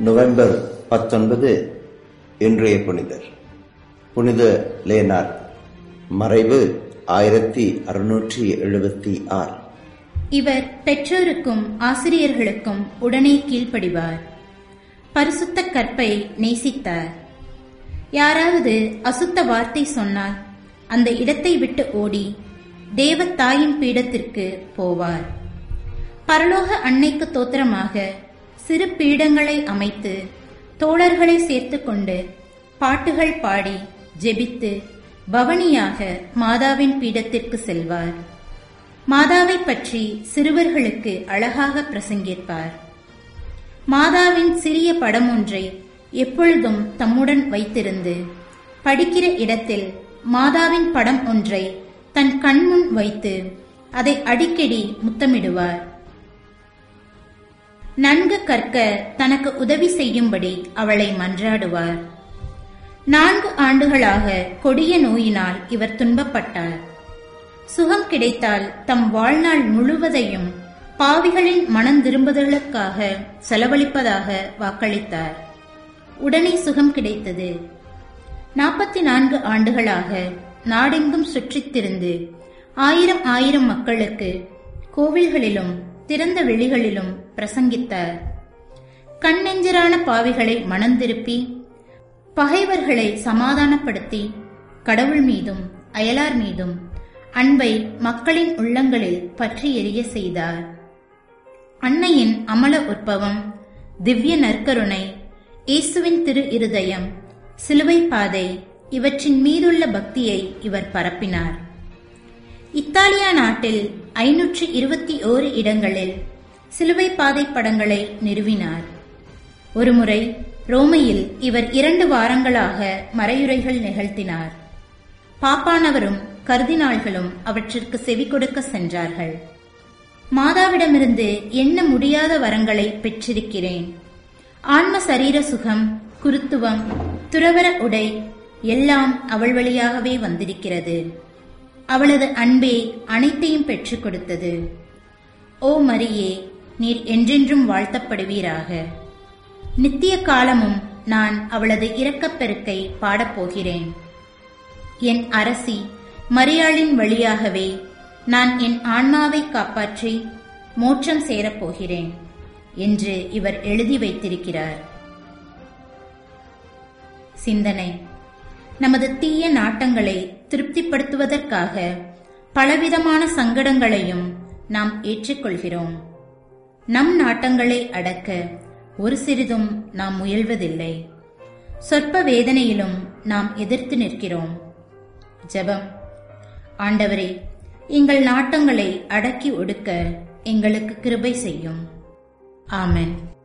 November பத்தொன்பது இன்றைய புனிதர் புனித லேனார் மறைவு ஆயிரத்தி அறுநூற்றி எழுபத்தி ஆறு இவர் பெற்றோருக்கும் ஆசிரியர்களுக்கும் உடனே கீழ்ப்படிவார் பரிசுத்த கற்பை நேசித்தார் யாராவது அசுத்த வார்த்தை சொன்னால் அந்த இடத்தை விட்டு ஓடி தேவத்தாயின் பீடத்திற்கு போவார் பரலோக அன்னைக்கு தோத்திரமாக சிறு பீடங்களை அமைத்து தோழர்களை சேர்த்துக்கொண்டு பாட்டுகள் பாடி ஜெபித்து பவனியாக மாதாவின் பீடத்திற்கு செல்வார் மாதாவை பற்றி சிறுவர்களுக்கு அழகாக பிரசங்கிப்பார் மாதாவின் சிறிய படம் ஒன்றை எப்பொழுதும் தம்முடன் வைத்திருந்து படிக்கிற இடத்தில் மாதாவின் படம் ஒன்றை தன் கண்முன் வைத்து அதை அடிக்கடி முத்தமிடுவார் நன்கு கற்க தனக்கு உதவி செய்யும்படி அவளை மன்றாடுவார் நான்கு ஆண்டுகளாக கொடிய நோயினால் இவர் துன்பப்பட்டார் சுகம் கிடைத்தால் தம் வாழ்நாள் முழுவதையும் பாவிகளின் மனம் திரும்புதலுக்காக செலவழிப்பதாக வாக்களித்தார் உடனே சுகம் கிடைத்தது நாற்பத்தி நான்கு ஆண்டுகளாக நாடெங்கும் சுற்றித் திரிந்து ஆயிரம் ஆயிரம் மக்களுக்கு கோவில்களிலும் திறந்த வெளிகளிலும் பிரசங்கித்தார் கண்ணெஞ்சரான பாவிகளை மனந்திருப்பி பகைவர்களை சமாதானப்படுத்தி கடவுள் மீதும் அயலார் மீதும் அன்பை மக்களின் உள்ளங்களில் பற்றி எரிய செய்தார் அன்னையின் அமல உற்பவம் திவ்ய நற்கருணை இயேசுவின் திரு இருதயம் சிலுவை பாதை இவற்றின் மீதுள்ள பக்தியை இவர் பரப்பினார் இத்தாலியா நாட்டில் ஐநூற்றி இருபத்தி ஓரு இடங்களில் சிலுவை பாதை படங்களை நிறுவினார் ஒருமுறை ரோமையில் இவர் இரண்டு வாரங்களாக மறையுரைகள் நிகழ்த்தினார் பாப்பானவரும் கர்தினாள்களும் அவற்றிற்கு செவி கொடுக்க சென்றார்கள் மாதாவிடமிருந்து எண்ண முடியாத வரங்களை பெற்றிருக்கிறேன் ஆன்ம சரீர சுகம் குருத்துவம் துறவர உடை எல்லாம் அவள் வழியாகவே வந்திருக்கிறது அவளது அன்பே அனைத்தையும் பெற்றுக் கொடுத்தது ஓ மரியே நீர் என்றென்றும் வாழ்த்தப்படுவீராக நித்திய காலமும் நான் அவளது இரக்கப்பெருக்கை பாடப்போகிறேன் என் அரசி மரியாளின் வழியாகவே நான் என் ஆன்மாவை காப்பாற்றி மோட்சம் சேரப்போகிறேன் என்று இவர் எழுதி வைத்திருக்கிறார் சிந்தனை நமது தீய நாட்டங்களை திருப்திப்படுத்துவதற்காக பலவிதமான சங்கடங்களையும் நாம் ஏற்றுக்கொள்கிறோம் நம் நாட்டங்களை அடக்க ஒரு சிறிதும் நாம் முயல்வதில்லை சொற்ப வேதனையிலும் நாம் எதிர்த்து நிற்கிறோம் ஜெபம் ஆண்டவரே எங்கள் நாட்டங்களை அடக்கி ஒடுக்க எங்களுக்கு கிருபை செய்யும் ஆமென்